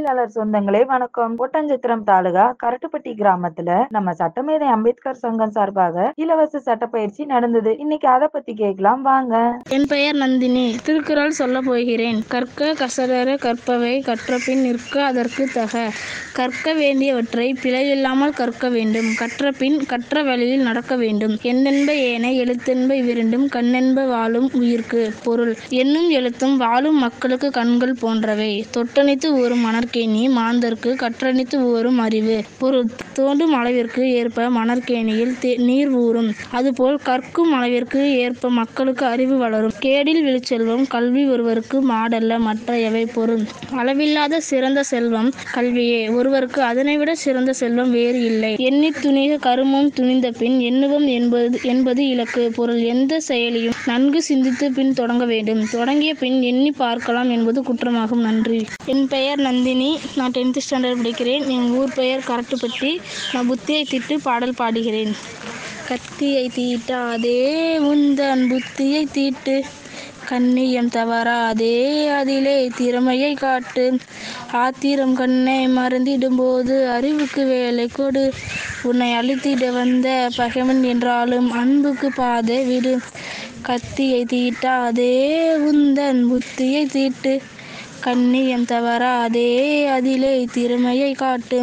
தொழிலாளர் சொந்தங்களே வணக்கம் ஒட்டஞ்சத்திரம் தாலுகா கரட்டுப்பட்டி கிராமத்துல நம்ம சட்டமேதை அம்பேத்கர் சங்கம் சார்பாக இலவச சட்டப்பயிற்சி நடந்தது இன்னைக்கு அதை பத்தி கேட்கலாம் வாங்க என் பெயர் நந்தினி திருக்குறள் சொல்லப் போகிறேன் கற்க கசடர கற்பவை கற்றபின் நிற்க அதற்கு தக கற்க வேண்டியவற்றை பிழையில்லாமல் கற்க வேண்டும் கற்றபின் கற்ற வழியில் நடக்க வேண்டும் எண்ணென்ப ஏனை எழுத்தென்ப இவ்விரண்டும் கண்ணென்ப வாழும் உயிர்க்கு பொருள் எண்ணும் எழுத்தும் வாழும் மக்களுக்கு கண்கள் போன்றவை தொட்டணித்து ஊறும் மணற்கேணி மாந்தர்க்கு கற்றணித்து ஊறும் அறிவு பொருள் தோண்டும் அளவிற்கு ஏற்ப மணற்கேணியில் தே- நீர் ஊறும் அதுபோல் கற்கும் அளவிற்கு ஏற்ப மக்களுக்கு அறிவு வளரும் கேடில் விழுச்செல்வம் கல்வி ஒருவருக்கு மாடல்ல மற்ற எவை பொருள் அளவில்லாத சிறந்த செல்வம் கல்வியே ஒருவருக்கு அதனைவிட சிறந்த செல்வம் வேறு இல்லை எண்ணி துணிக கருமம் துணிந்த பின் எண்ணுவம் என்பது என்பது இலக்கு பொருள் எந்த செயலியும் நன்கு சிந்தித்து பின் தொடங்க வேண்டும் தொடங்கிய பின் எண்ணி பார்க்கலாம் என்பது குற்றமாகும் நன்றி என் பெயர் நந்தினி நான் டென்த் ஸ்டாண்டர்ட் படிக்கிறேன் என் ஊர் பெயர் கரட்டுப்பட்டி நான் புத்தியை திட்டு பாடல் பாடுகிறேன் கத்தியை தீட்டாதே உந்தன் புத்தியை தீட்டு கண்ணியம் தவறாதே அதிலே திறமையை காட்டு ஆத்திரம் கண்ணை மறந்திடும்போது அறிவுக்கு வேலை கொடு உன்னை அழித்திட வந்த பகைவன் என்றாலும் அன்புக்கு பாதை விடு கத்தியை தீட்டாதே உந்தன் புத்தியை தீட்டு கண்ணியம் தவறாதே அதிலே திறமையை காட்டு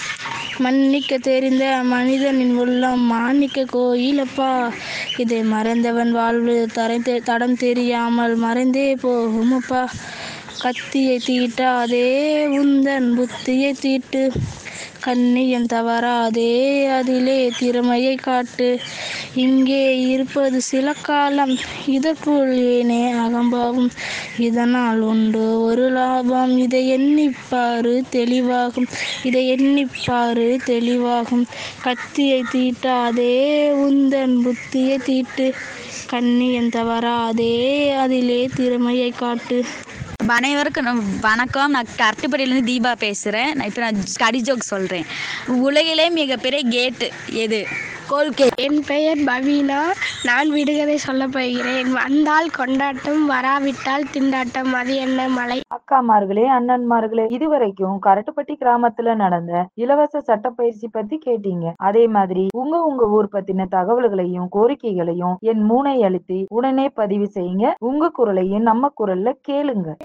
மன்னிக்க தெரிந்த மனிதனின் உள்ளம் மாணிக்க கோயிலப்பா இதை மறந்தவன் வாழ்வு தரை தெ- தடம் தெரியாமல் மறைந்தே போகுமப்பா கத்தியை தீட்டாதே உந்தன் புத்தியை தீட்டு கண்ணியம் தவறாதே அதிலே திறமையை காட்டு இங்கே இருப்பது சில காலம் இதற்குள் ஏனே அகம்பாவும் இதனால் உண்டு ஒரு லாபம் இதை எண்ணிப்பாரு தெளிவாகும் இதை எண்ணிப்பாரு தெளிவாகும் கத்தியை தீட்டாதே உந்தன் புத்தியை தீட்டு கண்ணியம் தவறாதே அதிலே திறமையை காட்டு அனைவருக்கும் நம் வணக்கம் நான் கரட்டுப்படியிலேருந்து தீபா பேசுகிறேன் நான் இப்போ நான் ஸ்டடி ஜோக் சொல்கிறேன் உலகிலே மிகப்பெரிய கேட்டு எது கோல்கே என் பெயர் பவீனா நான் விடுகதை சொல்லப் போகிறேன் வந்தால் கொண்டாட்டம் வராவிட்டால் திண்டாட்டம் அது என்ன மலை அக்காமார்களே அண்ணன்மார்களே இதுவரைக்கும் கரட்டுப்பட்டி கிராமத்துல நடந்த இலவச சட்டப்பயிற்சி பத்தி கேட்டீங்க அதே மாதிரி உங்க உங்க ஊர் பத்தின தகவல்களையும் கோரிக்கைகளையும் என் மூனை அழுத்தி உடனே பதிவு செய்யுங்க உங்க குரலையும் நம்ம குரல்ல கேளுங்க